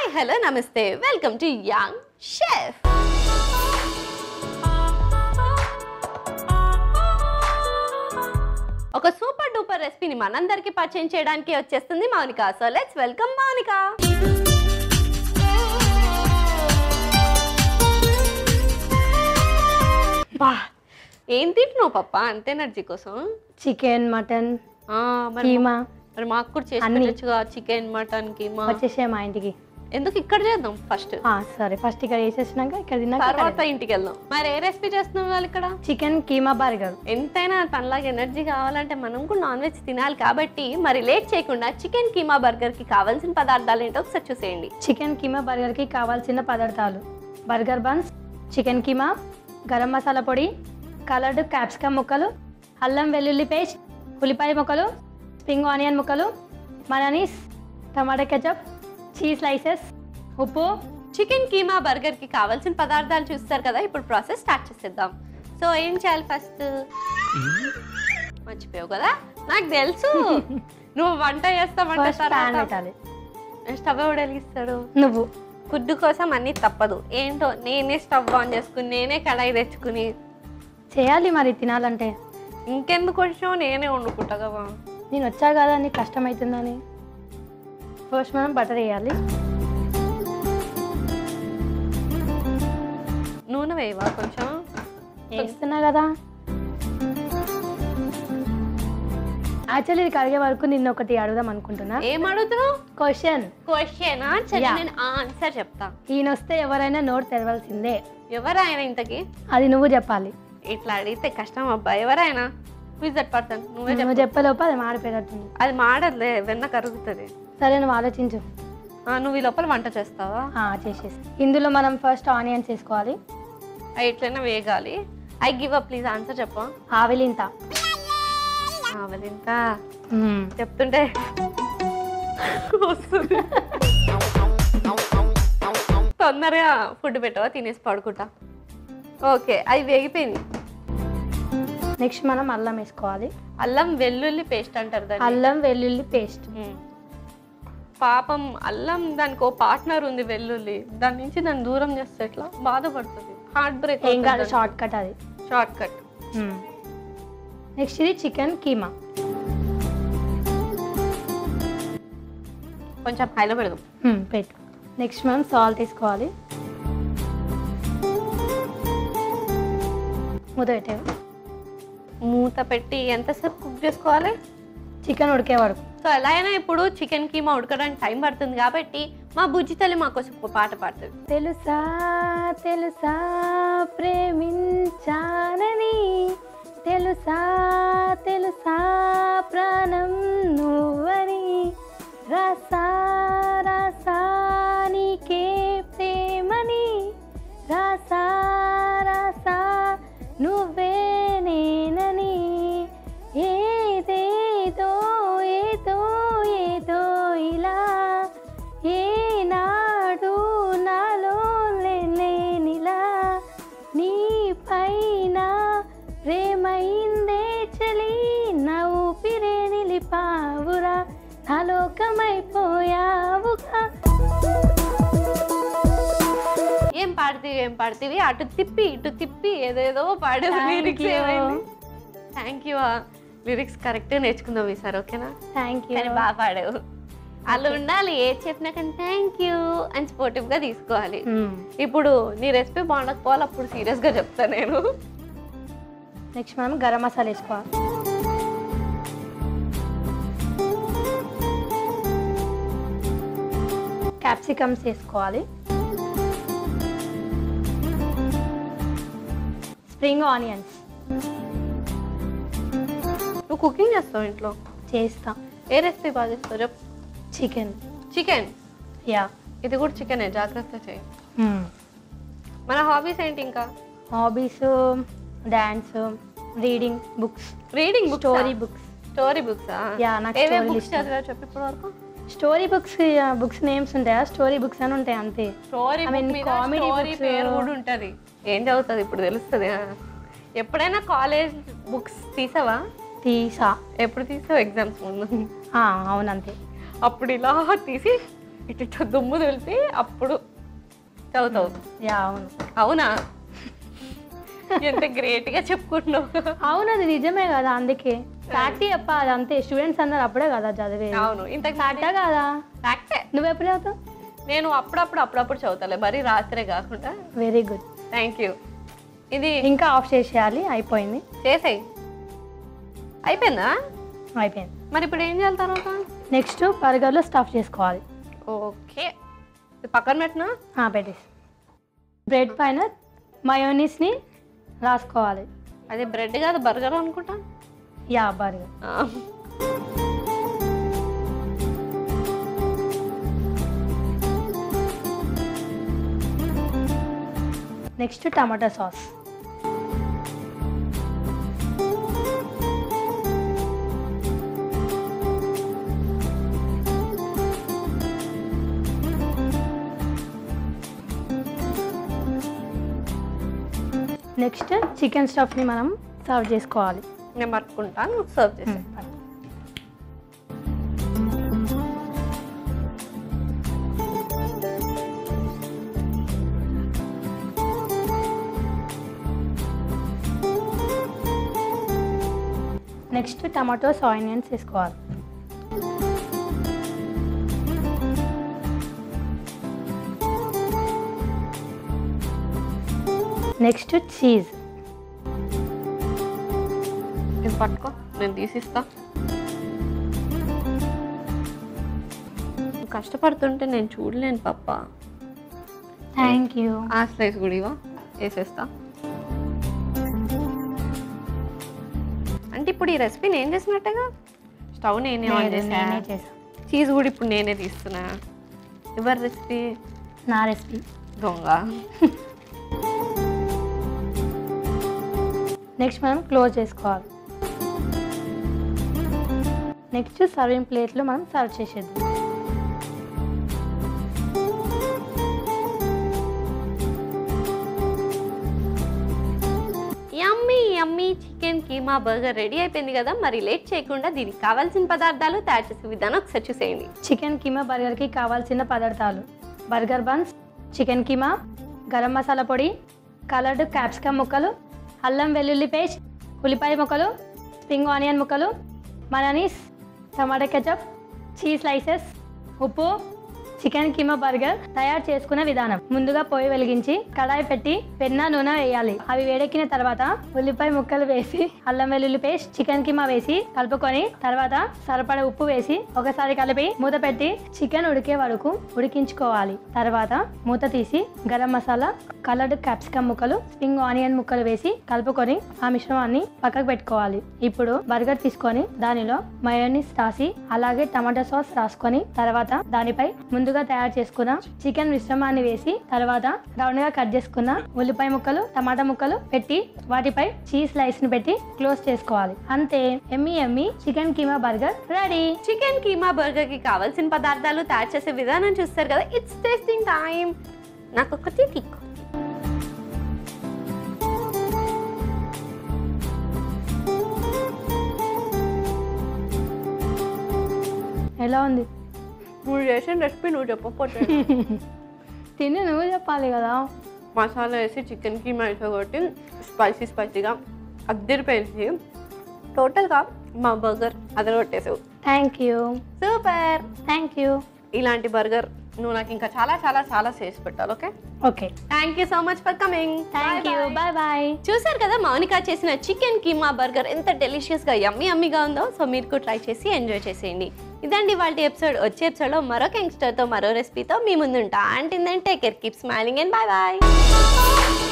Hello నమస్తే welcome to young chef ఒక super duper రెసిపీని మనందరికీ పరిచయం చేయడానికి వచ్చేస్తుంది Mounika so let's welcome Mounika బా ఏం తింటున్నావు పప్ప అంత ఎనర్జీ కోసం చికెన్ మటన్ ఆ, మరి కీమా మరి మాకు కూడా చేసి అన్ని. పెట్టొచ్చుగా చికెన్ మటన్ కీమా వచ్చేసే మా ఇంటికి ఎందుకు ఇక్కడ చేద్దాం ఫస్ట్ ఆ, సరే ఫస్ట్ ఇక్కడ వేసేసినాక ఇక్కడ తిన్నాక తర్వాత ఇంటికి వెళ్దాం మరి ఏ రెసిపీ చేస్తున్నాం వాళ్ళు ఇక్కడ చికెన్ కీమా బర్గర్ ఎంతైనా తనలాగా ఎనర్జీ కావాలంటే మనం కూడా నాన్ వెజ్ తినాలి కాబట్టి మరి లేట్ చేయకుండా చికెన్ కీమా బర్గర్ కి కావాల్సిన పదార్థాలు ఏంటో ఒకసారి చూసేయండి చికెన్ కీమా బర్గర్కి కావాల్సిన పదార్థాలు burger buns chicken keema garam masala పొడి కలర్డ్ క్యాప్సికమ్ ముక్కలు అల్లం వెల్లుల్లి పేస్ట్ ఉల్లిపాయ ముక్కలు స్ప్రింగ్ ఆనియన్ ముక్కలు mayonnaise tomato ketchup cheese slices ఉప్పు చికెన్ కీమా బర్గర్ కి కావాల్సిన పదార్థాలు చూస్తారు కదా ఇప్పుడు ప్రాసెస్ స్టార్ట్ చేసేద్దాం సో ఏం చేయాలి ఫస్ట్ మర్చిపోయావు కదా నాకు తెలుసు నువ్వు వంట చేస్తావంటే ఫస్ట్ ప్యాన్ తర్వాత పెట్టాలి స్టవ్ ఎవడు వెలిగిస్తాడు నువ్వు ఫుడ్ కోసం అన్ని తప్పదు ఏంటో నేనే స్టవ్ ఆన్ చేసుకుని నేనే కడాయి తెచ్చుకుని చేయాలి మరి తినాలంటే ఇంకెందుకు వచ్చావు నేనే వండుకుంటా కదా నేను వచ్చా కదా నీకు కష్టమవుతుందని ఫస్ట్ మనం బటర్ వేయాలి నూనె వేయవా కొంచెం వేస్తున్నా కదా యాక్చువల్లీ ఇది కడిగే వరకు నిన్న ఒకటి అడుగుదాం అనుకుంటున్నా ఏం అడుగుతున్నావు క్వశ్చన్ క్వశ్చన్ సరే Yeah. నేను ఆన్సర్ చెప్తా ఈయన వస్తే ఎవరైనా నోట్ తెరవాల్సిందే ఎవరైనా ఇంతకి అది నువ్వు చెప్పాలి ఇట్లా అడిగితే కష్టం అబ్బా ఎవరైనా విజ్ దట్ పర్సన్ నువ్వే చెప్పు నువ్వు చెప్పేలోపు అది మాడిపోయేటట్టుంది అది మాడదులే వెన్న కరుగుతుంది సరే నువ్వు ఆలోచించు ఆ, నువ్వు ఈ లోపల వంట చేస్తావా ఆ, చేసేసి ఇందులో మనం ఫస్ట్ ఆనియన్స్ వేసుకోవాలి అవి ఎట్లయినా వేగాలి I give up please answer చెప్పా ఆవిలింత ఇంత చెప్తుంటే వస్తుంది తొందరగా ఫుడ్ పెట్టవా తినేసి పడుకుంటా ఓకే అది వేగిపోయింది నెక్స్ట్ మనం అల్లం వేసుకోవాలి అల్లం వెల్లుల్లి పేస్ట్ అంటారు దాన్ని అల్లం వెల్లుల్లి పేస్ట్ మ్మ్. పాపం అల్లం దానికి ఓ పార్ట్నర్ ఉంది వెల్లుల్లి దాని నుంచి దాన్ని దూరం చేస్తే ఎట్లా బాధపడుతుంది హార్ట్ బ్రేక్ ఏం కాదు షార్ట్ కట్ అది షార్ట్ కట్ నెక్స్ట్ ఇది చికెన్ కీమా కొంచెం హైలో పెడదాం మ్మ్, పెట్టు నెక్స్ట్ మనం సాల్ట్ వేసుకోవాలి మూత పెట్టేవి మూత పెట్టి ఎంతసేపు కుక్ చేసుకోవాలి చికెన్ ఉడికే వరకు సో ఎలా అయినా ఇప్పుడు చికెన్ కీమా ఉడకడానికి టైం పడుతుంది కాబట్టి మా బుజ్జి తల్లి మాకోసం ఒక పాట పాడుతుంది తెలుసా తెలుసా ప్రేమించానని తెలుసా తెలుసా ప్రాణం నువ్వని రాసా రాసా నీకే ప్రేమని రాసా రాసా నువ్వే నేనని ఏదేదో ఏదో ఏదో ఇలా ఏనాడు నాలో లేనిలా నీ పైన ప్రేమైందే చలి నా ఊపిరే నిలిపావురా నా లోకమైపోయావుగా ఏం పాడుతీవి ఏం పాడుతీవి అటు తిప్పి ఇటు తిప్పి ఏదేదో పాడేది Thank లిరిక్స్ you. ఏమైంది థ్యాంక్ యూ లిరిక్స్ కరెక్ట్ నేర్చుకుందాం ఈసారి ఓకేనా థ్యాంక్ యూ కానీ బాగా పాడావు అలా ఉండాలి ఏది చెప్పినా కానీ థ్యాంక్ యూ అని స్పోర్టివ్ గా తీసుకోవాలి ఇప్పుడు నీ రెసిపీ బాగుండకపోవాలి అప్పుడు సీరియస్ గా చెప్తా నేను నెక్స్ట్ మనం గరం మసాలా వేసుకోవాలి క్యాప్సికమ్స్ వేసుకోవాలి స్ప్రింగ్ ఆనియన్స్ నువ్వు కుకింగ్ చేస్తావు ఇంట్లో చేస్తాం ఏ రెసిపీ బాగా చేస్తావు చెప్పు చికెన్ చికెన్ యా ఇది కూడా చికెనే జాగ్రత్త చేయి మన హాబీస్ ఏంటి ఇంకా hobbies dance reading books reading books story books story books Yeah, నాకు ఏవే story బుక్స్ ఇష్టం. చదివా చెప్పు ఇప్పటి వరకు స్టోరీ బుక్స్ బుక్స్ నేమ్స్ ఉంటాయా స్టోరీ బుక్స్ అని ఉంటాయి అంతే story I mean, book comedy story books. పేరు కూడా ఉంటది ఏం చదువుతుంది ఇప్పుడు తెలుస్తుంది ఆ. ఎప్పుడైనా కాలేజ్ బుక్స్ తీసావా తీసా ఎప్పుడు తీసావు ఎగ్జామ్స్ ముందు ఆ, అవునంతే అప్పుడు ఇలా తీసి ఇటు ఇటు దుమ్ము తెలిపి అప్పుడు చదువుతావు యా అవును అవునా ఎంత గ్రేట్గా చెప్పుకుంటున్నావు అవును అది నిజమే కదా అందుకే ఫ్యాక్ట్ చెప్పా అది అంతే స్టూడెంట్స్ అందరు అప్పుడే కదా చదివేది అవును ఇంత ఫ్యాక్టా కదా ఫ్యాక్టే నువ్వు ఎప్పుడు చదువుతావు నేను అప్పుడప్పుడు అప్పుడప్పుడు చదువుతాలే మరి రాత్రే కాకుండా వెరీ గుడ్ థ్యాంక్ యూ ఇది ఇంకా ఆఫ్ చేసేయాలి అయిపోయింది చేసేయి అయిపోయిందా అయిపోయింది మరి ఇప్పుడు ఏం చేయాలి తర్వాత నెక్స్ట్ బర్గర్లో స్టఫ్ చేసుకోవాలి ఓకే ఇది పక్కన పెట్టినా ఆ, పెట్టేసి బ్రెడ్ పైన మయోనీస్ని రాసుకోవాలి అది బ్రెడ్ కాదు బర్గర్ అనుకుంటా యా బర్గర్ ఆ. Next tomato sauce next chicken స్టఫ్ని మనం సర్వ్ చేసుకోవాలి నేను పట్టుకుంటా నువ్వు సర్వ్ చేసి నెక్స్ట్ టమాటోస్ ఆనియన్స్ వేసుకోవాలి నెక్స్ట్ చీజ్ ఇది పట్టుకో నేను తీసిస్తా నువ్వు కష్టపడుతుంటే నేను చూడలేను పప్ప థ్యాంక్ యూ ఆ స్లైస్ కూడా ఇవా వేసేస్తా అంటే ఇప్పుడు ఈ రెసిపీ నేను చేసినట్టుగా స్టవ్ నేనే ఆన్ చేసా నేనే చేసా చీజ్ కూడా ఇప్పుడు నేనే తీస్తున్నా ఎవరి రెసిపీ నా రెసిపీ దొంగ నెక్స్ట్ మనం క్లోజ్ చేసుకోవాలి నెక్స్ట్ సర్వింగ్ ప్లేట్లో మనం సర్వ్ చేసేద్దాం yummy yummy chicken keema burger ready అయిపోయింది కదా మరి లేట్ చేయకుండా దీనికి కావాల్సిన పదార్థాలు తయారు చేసే విధానం ఒకసారి చూసేయండి చికెన్ కీమా బర్గర్కి కావాల్సిన పదార్థాలు burger buns chicken keema garam masala పొడి కలర్డ్ క్యాప్సికమ్ ముక్కలు అల్లం వెల్లుల్లి పేస్ట్ ఉల్లిపాయ ముక్కలు స్ప్రింగ్ ఆనియన్ ముక్కలు mayonnaise tomato ketchup cheese slices ఉప్పు చికెన్ కీమా బర్గర్ తయారు చేసుకునే విధానం ముందుగా పొయ్యి వెలిగించి కడాయి పెట్టి వెన్న నూనె వేయాలి అవి వేడెక్కిన తర్వాత ఉల్లిపాయ ముక్కలు వేసి అల్లం వెల్లుల్లి పేస్ట్ చికెన్ కీమా వేసి కలుపుకొని తర్వాత సరిపడ ఉప్పు వేసి ఒకసారి కలిపి మూత పెట్టి చికెన్ ఉడికే వరకు ఉడికించుకోవాలి తర్వాత మూత తీసి గరం మసాలా కలర్డ్ క్యాప్సికమ్ ముక్కలు స్ప్రింగ్ ఆనియన్ ముక్కలు వేసి కలుపుకొని ఆ మిశ్రమాన్ని పక్కకు పెట్టుకోవాలి ఇప్పుడు బర్గర్ తీసుకొని దానిలో మయోనీస్ రాసి అలాగే టమాటా సాస్ రాసుకొని తర్వాత దానిపై ముందుగా తయారు చేసుకున్న చికెన్ మిశ్రమాన్ని వేసి తర్వాత రౌండ్ గా కట్ చేసుకున్న ఉల్లిపాయ ముక్కలు టమాటా ముక్కలు పెట్టి వాటిపై చీజ్ స్లైస్ ని పెట్టి క్లోజ్ చేసుకోవాలి అంతే yummy yummy chicken keema burger ready chicken keema burger కి కావాల్సిన పదార్థాలు తయారు చేసే విధానం చూస్తారు కదా ఇట్స్ టేస్టింగ్ టైం నాకు ఒకటి టిక్ ఎలా ఉంది నువ్వు చేసిన రెసిపీ నువ్వు చెప్పకపోతే తిని నువ్వు చెప్పాలి కదా మసాలా వేసి చికెన్ కీమా వేసా కాబట్టి స్పైసీ స్పైసీగా అద్దరిపోయింది టోటల్గా మా బర్గర్ అదర కొట్టేసావు thank you super thank you ఇలాంటి బర్గర్ నువ్వు నాకు ఇంకా చాలా చాలా చాలా చేసి పెట్టాలి okay okay thank you so much for coming thank you bye bye చూసారు కదా మౌనిక చేసిన చికెన్ కీమా బర్గర్ ఎంత డెలిషియస్గా యమ్మీ యమ్మీగా ఉందో సో మీరు కూడా ట్రై చేసి ఎంజాయ్ చేసేయండి ఇదండి వాళ్ళ ఎపిసోడ్ వచ్చే ఎపిసోడ్లో మరొక యంగ్స్టర్తో మరో రెసిపీతో మీ ముందుంటా and take care keep smiling and bye bye